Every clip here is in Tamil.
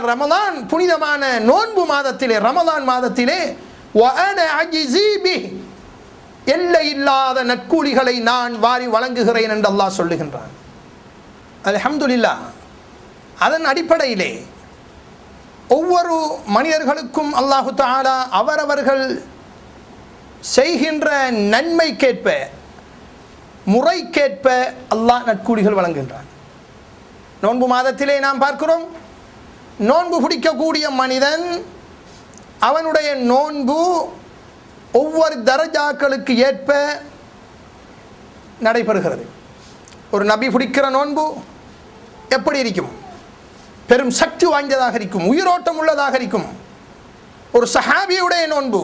ஏனென்றால் ரமலான் புனிதமான நோன்பு மாதத்திலே ரமலான் மாதத்திலே وَأَنَا عَجِزِي بِهِ எல்லை இல்லாத நற்கூலிகளை நான் வாரி வழங்குகிறேன் என்று அல்லாஹ் சொல்லுகின்றான் அல்ஹம்துலில்லாஹ் அதன் அடிப்படையிலே ஒவ்வொரு மனிதர்களுக்கும் அல்லாஹு தாலா அவரவர்கள் செய்கின்ற நன்மைக்கேற்ப முறைக்கேற்ப அல்லாஹ் நற்கூலிகள் வழங்குகின்றான் நோன்பு மாதத்திலே நாம் பார்க்கிறோம் நோன்பு பிடிக்கக்கூடிய மனிதன் அவனுடைய நோன்பு ஒவ்வொரு தரஜாக்களுக்கு ஏற்ப நடைபெறுகிறது ஒரு நபி பிடிக்கிற நோன்பு எப்படி இருக்கும் பெரும் சக்தி வாய்ந்ததாக இருக்கும் உயிரோட்டம் உள்ளதாக இருக்கும் ஒரு சஹாபியுடைய நோன்பு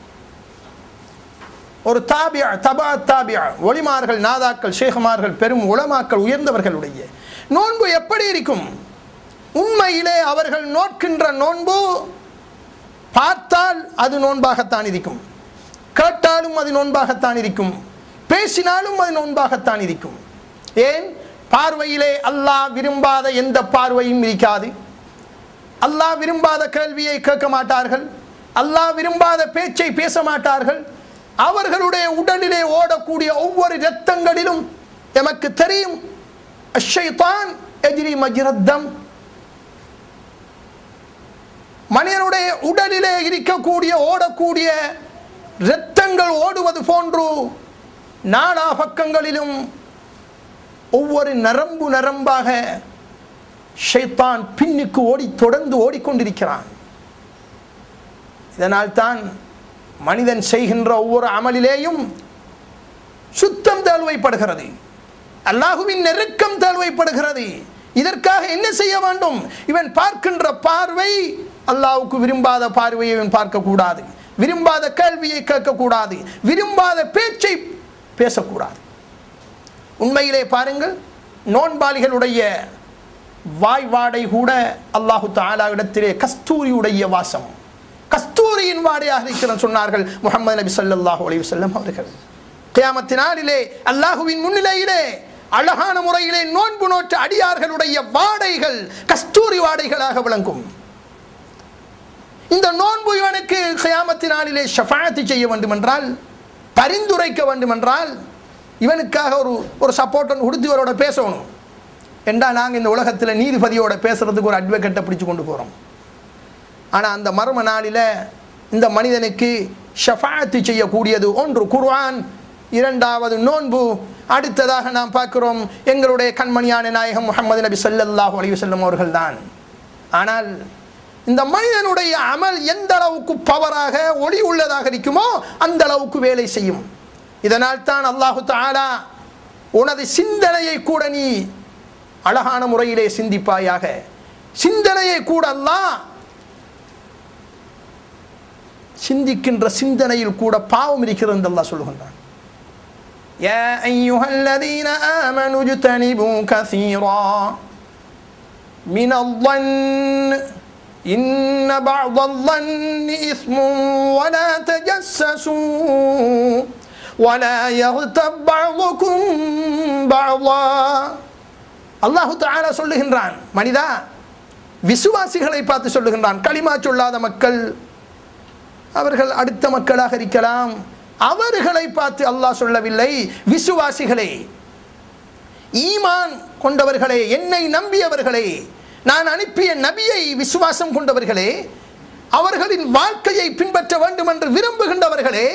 ஒரு தாபியா தபா தாபியா ஒளிமார்கள் நாதாக்கள் ஷேகுமார்கள் பெரும் உளமாக்கள் உயர்ந்தவர்களுடைய நோன்பு எப்படி இருக்கும் உண்மையிலே அவர்கள் நோட்கின்ற நோன்பு பார்த்தால் அது நோன்பாகத்தான் இருக்கும் கேட்டாலும் அது நோன்பாகத்தான் இருக்கும் பேசினாலும் அது நோன்பாகத்தான் இருக்கும் ஏன் பார்வையிலே அல்லாஹ் விரும்பாத எந்த பார்வையும் இருக்காது அல்லாஹ் விரும்பாத கேள்வியை கேட்க மாட்டார்கள் அல்லாஹ் விரும்பாத பேச்சை பேச மாட்டார்கள் அவர்களுடைய உடலிலே ஓடக்கூடிய ஒவ்வொரு இரத்தங்களிலும் எமக்கு தெரியும் அஷைத்தான் எதிரி மஜிரத்தம் மனிதனுடைய உடலிலே இருக்கக்கூடிய ஓடக்கூடிய இரத்தங்கள் ஓடுவது போன்று நாலா பக்கங்களிலும் ஒவ்வொரு நரம்பு நரம்பாக ஷைத்தான் பின்னுக்கு ஓடி தொடர்ந்து ஓடிக்கொண்டிருக்கிறான் இதனால் தான் மனிதன் செய்கின்ற ஒவ்வொரு அமலிலேயும் சுத்தம் தேழ்வைப்படுகிறது அல்லாஹுவின் நெருக்கம் தேழ்வைப்படுகிறது இதற்காக என்ன செய்ய வேண்டும் இவன் பார்க்கின்ற பார்வை அல்லாஹ்வுக்கு விரும்பாத பார்வையை இவன் பார்க்கக்கூடாது விரும்பாத கேள்வியை கேட்கக்கூடாது விரும்பாத பேச்சை பேசக்கூடாது உண்மையிலே பாருங்கள் நோன்பாளிகளுடைய வாய் வாடை கூட அல்லாஹு தாலா இடத்திலே கஸ்தூரியுடைய வாசம் கஸ்தூரியின் வாடையாக இருக்கிறது சொன்னார்கள் முகமது நபி ஸல்லல்லாஹு அலைஹி வஸல்லம் அவர்கள் கியாமத்தினாலிலே அல்லாஹுவின் முன்னிலையிலே அழகான முறையிலே நோன்பு நோற்ற அடியார்களுடைய வாடைகள் கஸ்தூரி வாடைகளாக விளங்கும் இந்த நோன்பு இவனுக்கு கியாமத்தினாலிலே ஷஃபாத்து செய்ய வேண்டுமென்றால் பரிந்துரைக்க வேண்டுமென்றால் இவனுக்காக ஒரு ஒரு சப்போர்ட் ஒன்று கொடுத்து இவரோட பேசணும் என்றா நாங்கள் இந்த உலகத்தில் நீதிபதியோட பேசுறதுக்கு ஒரு அட்வொகேட்டை பிடிச்சு கொண்டு போகிறோம் ஆனால் அந்த மர்ம நாளில் இந்த மனிதனுக்கு ஷஃபாத்து செய்யக்கூடியது ஒன்று குர்ஆன் இரண்டாவது நோன்பு அடுத்ததாக நாம் பார்க்கிறோம் எங்களுடைய கண்மணியான நாயகம் முகமது நபி ஸல்லல்லாஹு அலைஹி வஸல்லம் அவர்கள் தான் ஆனால் இந்த மனிதனுடைய அமல் எந்த அளவுக்கு பவராக ஒளி உள்ளதாக இருக்குமோ அந்த அளவுக்கு வேலை செய்யும் இதனால் தான் அல்லாஹு தாலா உனது சிந்தனையை கூட நீ அழகான முறையிலே சிந்திப்பாயாக சிந்தனையை கூட அல்லாஹ் சிந்திக்கின்ற சிந்தனையில் கூட பாவம் இருக்கிறது என்று அல்லாஹ் சொல்லுகின்றான் يا أيها الذين آمنوا اجتنبوا كثيرا من الظن إن بعض الظن إثم ولا تجسسوا ولا يغتب بعضكم بعضا அல்லாஹு தாலா சொல்லுகின்றான் மனிதா விசுவாசிகளை பார்த்து சொல்லுகின்றான் களிமா சொல்லாத மக்கள் அவர்கள் அடுத்த மக்களாக இருக்கலாம் அவர்களை பார்த்து அல்லாஹ் சொல்லவில்லை விசுவாசிகளே ஈமான் கொண்டவர்களே என்னை நம்பியவர்களே நான் அனுப்பிய நபியை விசுவாசம் கொண்டவர்களே அவர்களின் வாழ்க்கையை பின்பற்ற வேண்டும் என்று விரும்புகின்றவர்களே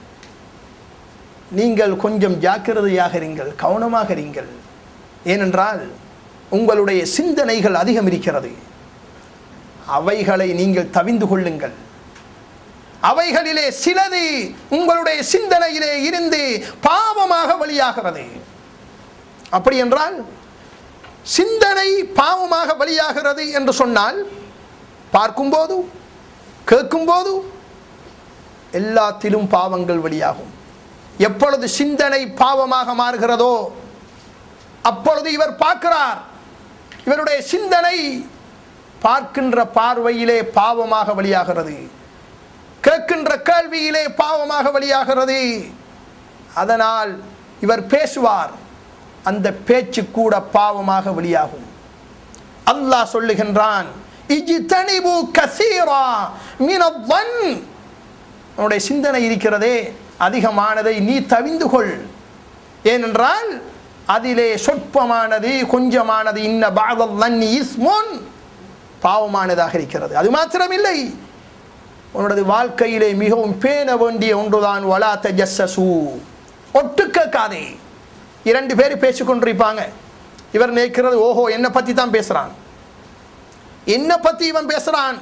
நீங்கள் கொஞ்சம் ஜாக்கிரதையாக இருங்கள் கவனமாக இருங்கள் ஏனென்றால் உங்களுடைய சிந்தனைகள் அதிகம் இருக்கிறது அவைகளை நீங்கள் தவிந்து கொள்ளுங்கள் அவைகளிலே சிலது உங்களுடைய சிந்தனையிலே இருந்து பாவமாக வெளியாகிறது அப்படி என்றால் சிந்தனை பாவமாக வெளியாகிறது என்று சொன்னால் பார்க்கும்போது கேட்கும்போது எல்லாத்திலும் பாவங்கள் வெளியாகும் எப்பொழுது சிந்தனை பாவமாக மாறுகிறதோ அப்பொழுது இவர் பார்க்கிறார் இவருடைய சிந்தனை பார்க்கின்ற பார்வையிலே பாவமாக வெளியாகிறது கேட்கின்ற கேள்வியிலே பாவமாக வெளியாகிறது அதனால் இவர் பேசுவார் அந்த பேச்சு கூட பாவமாக வெளியாகும் அல்லாஹ் சொல்லுகின்றான் இஜ்தனிபு கசீரா மினவன் உன்னுடைய சிந்தனை இருக்கிறதே அதிகமானதை நீ தவிந்து கொள் ஏனென்றால் அதிலே சொற்பமானது கொஞ்சமானது இன்ன பாதல் இஸ்முன் பாவமானதாக இருக்கிறது அது மாத்திரமில்லை உன்னோட வாழ்க்கையிலே மிகவும் பேண வேண்டிய ஒன்றுதான் வலா தஜஸ்ஸசு ஒட்டு கேட்காதே இரண்டு பேர் பேசிக்கொண்டிருப்பாங்க இவர் நினைக்கிறது ஓஹோ என்னை பற்றி தான் பேசுகிறான் என்ன பற்றி இவன் பேசுகிறான்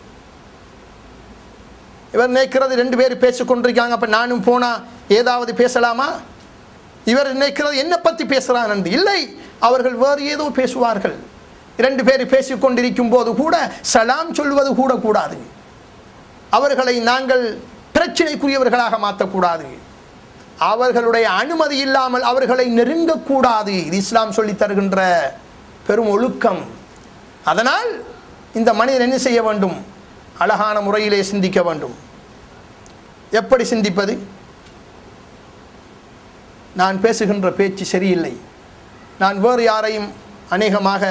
இவர் நினைக்கிறது ரெண்டு பேர் பேசிக்கொண்டிருக்காங்க அப்போ நானும் போனால் ஏதாவது பேசலாமா இவர் நினைக்கிறது என்ன பற்றி பேசுகிறான் என்று இல்லை அவர்கள் வேறு ஏதோ பேசுவார்கள் இரண்டு பேர் பேசிக்கொண்டிருக்கும் போது கூட சலாம் சொல்வது கூட கூடாது அவர்களை நாங்கள் பிரச்சனைக்குரியவர்களாக மாற்றக்கூடாது அவர்களுடைய அனுமதி இல்லாமல் அவர்களை நெருங்கக்கூடாது இது இஸ்லாம் சொல்லித் தருகின்ற பெரும் ஒழுக்கம் அதனால் இந்த மனிதன் என்ன செய்ய வேண்டும் அழகான முறையிலே சிந்திக்க வேண்டும் எப்படி சிந்திப்பது நான் பேசுகின்ற பேச்சு சரியில்லை நான் வேறு யாரையும் அநேகமாக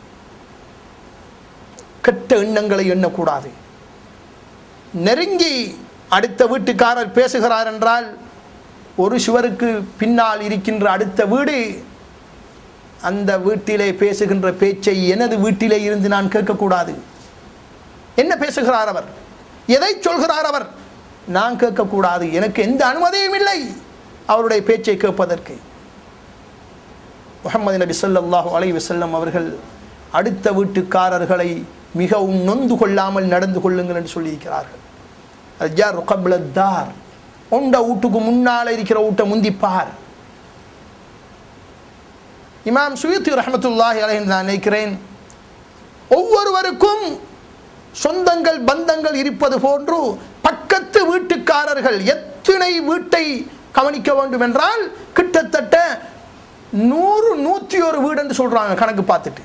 கெட்ட எண்ணங்களை எண்ணக்கூடாது நெருங்கி அடுத்த வீட்டுக்காரர் பேசுகிறார் என்றால் ஒரு சுவருக்கு பின்னால் இருக்கின்ற அடுத்த வீடு அந்த வீட்டிலே பேசுகின்ற பேச்சை எனது வீட்டிலே இருந்து நான் கேட்கக்கூடாது என்ன பேசுகிறார் அவர் எதை சொல்கிறார் அவர் நான் கேட்கக்கூடாது எனக்கு எந்த அனுமதியும் இல்லை அவருடைய பேச்சை கேட்பதற்கு முகமது நபி ஸல்லல்லாஹு அலைஹி வஸல்லம் அவர்கள் அடுத்த வீட்டுக்காரர்களை மிகவும் நொந்து கொள்ளாமல் நடந்து கொள்ளுங்கள் என்று சொல்லியிருக்கிறார்கள் அஜார் கப்லத்தார் உண்ட வீட்டுக்கு முன்னால் இருக்கிற வீட்டை முந்திப்பார் இமாம் சுயத்தி ரஹமத்துல்லாஹி அலைஹி நான் நினைக்கிறேன் ஒவ்வொருவருக்கும் சொந்தங்கள் பந்தங்கள் இருப்பது போன்று பக்கத்து வீட்டுக்காரர்கள் எத்தனை வீட்டை கவனிக்க வேண்டும் என்றால் கிட்டத்தட்ட நூறு நூற்றி ஒரு வீடு என்று சொல்றாங்க கணக்கு பார்த்துட்டு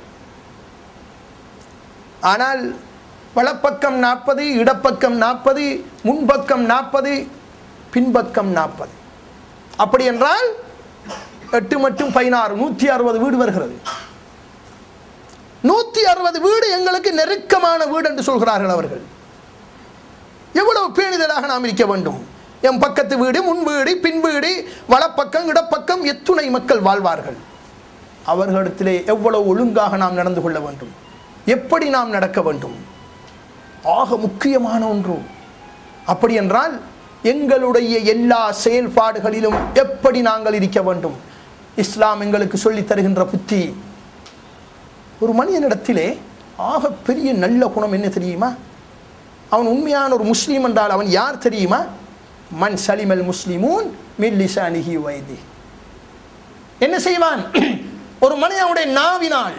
ஆனால் வலப்பக்கம் நாற்பது இடப்பக்கம் நாற்பது முன்பக்கம் நாற்பது பின்பக்கம் நாற்பது அப்படி என்றால் எட்டு மட்டும் பதினாறு நூற்றி அறுபது வீடு வருகிறது நூற்றி அறுபது வீடு எங்களுக்கு நெருக்கமான வீடு என்று சொல்கிறார்கள் அவர்கள் எவ்வளவு பேணிதலாக நாம் இருக்க வேண்டும் என் பக்கத்து வீடு முன் வீடு பின் வீடு வலப்பக்கம் இடப்பக்கம் எத்துணை மக்கள் வாழ்வார்கள் அவர்களிடத்திலே எவ்வளவு ஒழுங்காக நாம் நடந்து கொள்ள வேண்டும் எப்படி நாம் நடக்க வேண்டும் ஆக முக்கியமான ஒன்று அப்படி என்றால் எங்களுடைய எல்லா செயல்பாடுகளிலும் எப்படி நாங்கள் இருக்க வேண்டும் இஸ்லாம் எங்களுக்கு சொல்லித் தருகின்ற புத்தி ஒரு மனிதனிடத்திலே ஆக பெரிய நல்ல குணம் என்ன தெரியுமா அவன் உண்மையான ஒரு முஸ்லீம் என்றால் அவன் யார் தெரியுமா மன் சலிமல் முஸ்லிமூன் மில்லிசானிஹி வைதி என்ன செய்வான் ஒரு மனிதனுடைய நாவினால்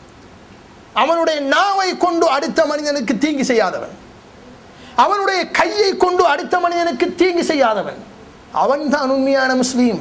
அவனுடைய நாவை கொண்டு அடுத்த மனிதனுக்கு தீங்கு செய்யாதவன் அவனுடைய கையை கொண்டு அடுத்த மனிதனுக்கு தீங்கு செய்யாதவன் அவன்தான் உண்மையான முஸ்லீம்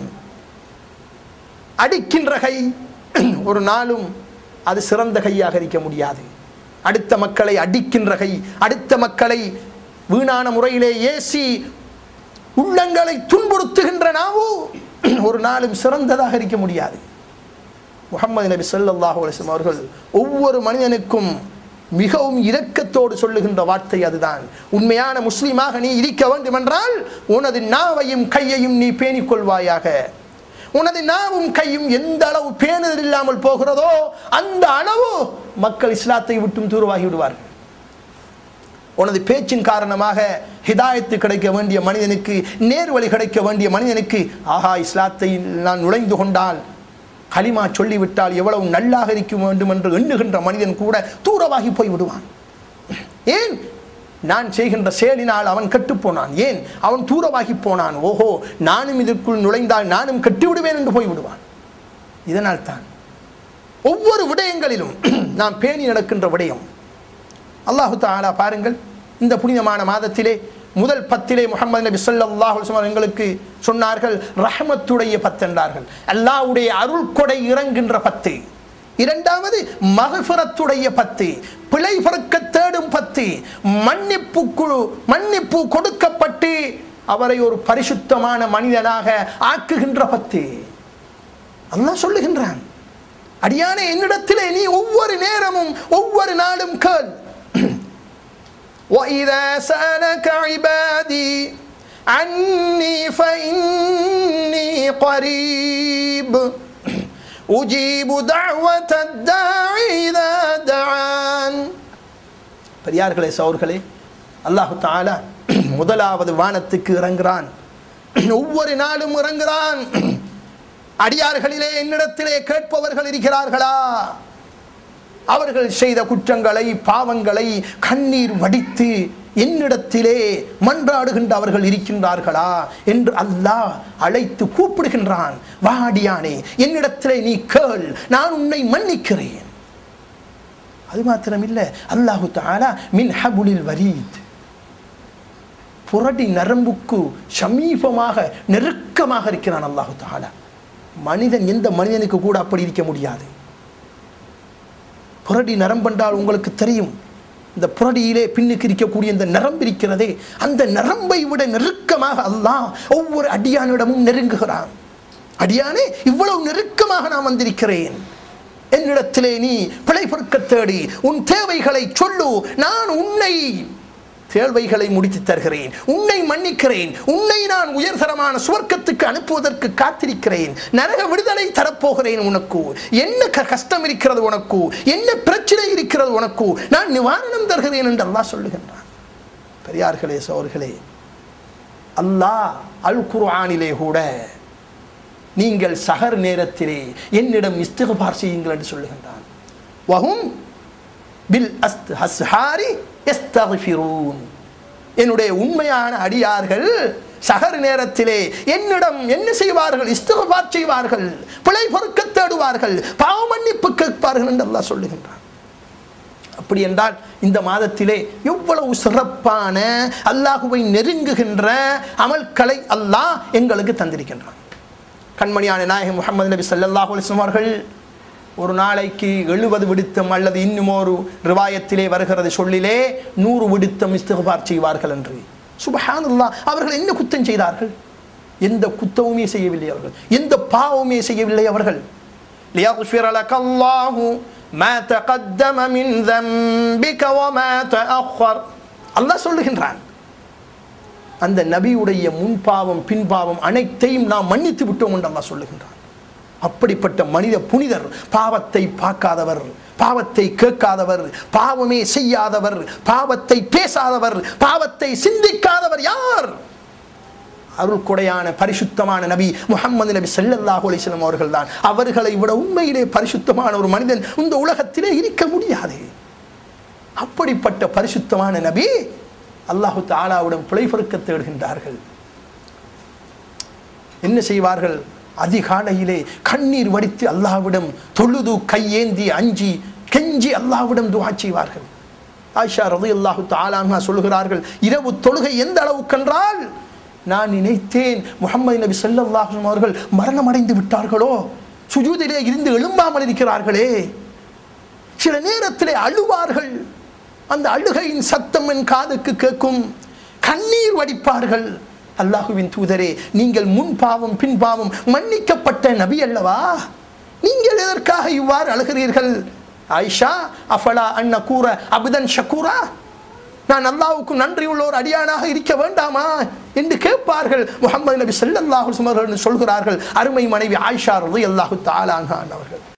அடிக்கின்ற கை ஒரு நாளும் அது சிறந்த கையாக இருக்க முடியாது அடுத்த மக்களை அடிக்கின்ற கை அடுத்த மக்களை வீணான முறையிலே ஏசி உள்ளங்களை துன்புறுத்துகின்ற நாவு ஒரு நாளும் சிறந்ததாக இருக்க முடியாது முகமது நபி ஸல்லல்லாஹு அலைஹி வஸல்லம் அவர்கள் ஒவ்வொரு மனிதனுக்கும் மிகவும் இரக்கத்தோடு சொல்லுகின்ற வார்த்தை அதுதான் உண்மையான முஸ்லீமாக நீ இருக்க வேண்டும் என்றால் உனது நாவையும் கையையும் நீ பேணிக் கொள்வாயாக உனது நாவும் கையும் எந்த அளவு பேணுதல் இல்லாமல் போகிறதோ அந்த அளவு மக்கள் இஸ்லாத்தை விட்டும் தூரமாகி விடுவார்கள் உனது பேச்சின் காரணமாக ஹிதாயத்து கிடைக்க வேண்டிய மனிதனுக்கு நேர்வழி கிடைக்க வேண்டிய மனிதனுக்கு ஆஹா இஸ்லாத்தை நான் நுழைந்து கொண்டால் கலிமா சொல்லிவிட்டால் எவ்வளவு நல்லாக இருக்க வேண்டும் என்று எண்ணுகின்ற மனிதன் கூட தூரமாகி போய் விடுவான் ஏன் நான் செய்கின்ற செயலினால் அவன் கெட்டுப்போனான் ஏன் அவன் தூரமாகி போனான் ஓஹோ நானும் இதற்குள் நுழைந்தால் நானும் கெட்டு விடுவேன் என்று போய் விடுவான் இதனால் தான் ஒவ்வொரு விடயங்களிலும் நாம் பேணி நடக்கின்ற விடயம் அல்லாஹு தாலா பாருங்கள் இந்த புனிதமான மாதத்திலே முதல் பத்திலே முகமது நபி ஸல்லல்லாஹு அலைஹி வஸல்லம் எங்களுக்கு சொன்னார்கள் ரஹமத்துடைய பத்து என்றார்கள் அல்லாஹ்வுடைய அருள் கொடை இறங்குகின்ற பத்து இரண்டாவது மகஃபிரத்துடைய பத்து பிழை பொறுக்க தேடும் பத்து மன்னிப்பு குழு மன்னிப்பு கொடுக்கப்பட்டு அவரை ஒரு பரிசுத்தமான மனிதனாக ஆக்குகின்ற பத்து அல்லாஹ் சொல்லுகின்றான் அடியானே என்னிடத்திலே நீ ஒவ்வொரு நேரமும் ஒவ்வொரு நாளும் கேள் وإذا سألك عبادي عني فإني قريب أجيب دعوة الداعي إذا دعان பெரியார்களே சௌர்களே அல்லாஹு தாலா முதலாவது வானத்துக்கு இறங்குறான் ஒவ்வொரு நாளும் இறங்குறான் அடியார்களிலே என்னிடத்திலே கேட்பவர்கள் இருக்கிறார்களா அவர்கள் செய்த குற்றங்களை பாவங்களை கண்ணீர் வடித்து என்னிடத்திலே மன்றாடுகின்ற அவர்கள் இருக்கின்றார்களா என்று அல்லாஹ் அழைத்து கூப்பிடுகின்றான் வாடியானே என்னிடத்திலே நீ கேள் நான் உன்னை மன்னிக்கிறேன் அது மாத்திரமில்ல அல்லாஹு தாலா மின் ஹபுலில் வரீத் புரடி நரம்புக்கு சமீபமாக நெருக்கமாக இருக்கிறான் அல்லாஹு தாலா மனிதன் எந்த மனிதனுக்கு கூட அப்படி இருக்க முடியாது புரடி நரம்பென்றால் உங்களுக்கு தெரியும் இந்த புரடியிலே பின்னுக்கு இருக்கக்கூடிய இந்த நரம்பு இருக்கிறதே அந்த நரம்பை விட நெருக்கமாக அல்லாஹ் ஒவ்வொரு அடியானிடமும் நெருங்குகிறான் அடியானே இவ்வளவு நெருக்கமாக நான் வந்திருக்கிறேன் என்னிடத்திலே நீ பிழை பொறுக்க தேடி உன் தேவைகளை சொல்லு நான் உன்னை தேவைகளை முடித்து தருகிறேன் உன்னை மன்னிக்கிறேன் உன்னை நான் உயர்தரமான சுவர்க்கத்துக்கு அனுப்புவதற்கு காத்திருக்கிறேன் நரக விடுதலை தரப்போகிறேன் உனக்கு என்ன க- கஷ்டம் இருக்கிறது உனக்கு என்ன பிரச்சனை இருக்கிறது உனக்கு நான் நிவாரணம் தருகிறேன் என்று அல்லாஹ் சொல்லுகின்றான் பெரியார்களே சோர்களே அல்லாஹ் அல் குர்ஆனிலே கூட நீங்கள் சகர் நேரத்திலே என்னிடம் இஸ்திகபார் செய்யுங்கள் என்று சொல்லுகின்றான் வஹும் பில் அஸ்த் ஹஸ்ஹாரி எஸ்தகிஃபிரூன் என்னுடைய உண்மையான அடியார்கள் சகர் நேரத்திலே என்னிடம் என்ன செய்வார்கள் இஸ்திகபார் செய்வார்கள் பிழை பொறுக்க தேடுவார்கள் பாவ மன்னிப்பு கேட்பார்கள் என்று அல்லாஹ் சொல்லுகின்றான் அப்படி என்றால் இந்த மாதத்திலே எவ்வளவு சிறப்பான அல்லாஹுவை நெருங்குகின்ற அமல்களை அல்லாஹ் எங்களுக்கு தந்திருக்கின்றான் கண்மணியான நாயகம் முகமது நபி ஸல்லல்லாஹு அலைஹி வஸல்லம் அவர்கள் ஒரு நாளைக்கு எழுபது விடுத்தம் அல்லது இன்னும் ஒரு ரிவாயத்திலே வருகிறது சொல்லிலே நூறு விடுத்தம் இஸ்திகுபார் செய்வார்கள் என்று சுபஹானல்லாஹ் அவர்கள் என்ன குத்தம் செய்தார்கள் எந்த குத்தமுமே செய்யவில்லை அவர்கள் எந்த பாவமே செய்யவில்லை அவர்கள் ليغفر لك الله ما تقدم من ذنبك وما تأخر அல்லாஹ் சொல்லுகின்றான் அந்த நபியுடைய முன்பாவம் பின்பாவம் அனைத்தையும் நாம் மன்னித்து விட்டோம் என்று அல்லாஹ் சொல்லுகின்றான் அப்படிப்பட்ட மனித புனிதர் பாவத்தை பார்க்காதவர் பாவத்தை கேட்காதவர் பாவமே செய்யாதவர் பாவத்தை பேசாதவர் பாவத்தை சிந்திக்காதவர் யார் அருள் கொடையான பரிசுத்தமான நபி முஹம்மது நபி ஸல்லல்லாஹு அலைஹி வஸல்லம் அவர்கள் தான் அவர்களை விட உண்மையிலே பரிசுத்தமான ஒரு மனிதன் இந்த உலகத்திலே இருக்க முடியாது அப்படிப்பட்ட பரிசுத்தமான நபி அல்லாஹு தாலாவிடம் பிழை பொறுக்க தேடுகின்றார்கள் என்ன செய்வார்கள் அதிகாலையிலே கண்ணீர் வடித்து அல்லாஹ்விடம் தொழுது கையேந்தி அஞ்சி கெஞ்சி அல்லாஹ்விடம் துவா செய்வார்கள் ஆயிஷா ரதி அல்லாஹு தாலான்ஹா சொல்லுகிறார்கள் இரவு தொழுகை எந்த அளவுக்கென்றால் நான் நினைத்தேன் முகமது நபி ஸல்லல்லாஹு அலைஹி அவர்கள் மரணம் அடைந்து விட்டார்களோ சுஜூதிலே இருந்து எழும்பாமல் இருக்கிறார்களே சில நேரத்திலே அழுவார்கள் அந்த அழுகையின் சத்தம் என் காதுக்கு கேட்கும் கண்ணீர் வடிப்பார்கள் அல்லாஹுவின் தூதரே நீங்கள் முன் பாவம் பின் பாவம் மன்னிக்கப்பட்ட நபி அல்லவா நீங்கள் எதற்காக இவ்வாறு அழுகிறீர்கள் ஆயிஷா அஃபலா அன்ன கூற அபுதன் ஷக்கூரா நான் அல்லாஹ்வுக்கு நன்றி உள்ள ஒரு அடியானாக இருக்க வேண்டாமா என்று கேட்பார்கள் முகமது நபி ஸல்லல்லாஹு அலைஹி வஸல்லம் அவர்கள் சொல்கிறார்கள் அருமை மனைவி ஆயிஷா ரலியல்லாஹு தஆலா அன்ஹா அவர்கள்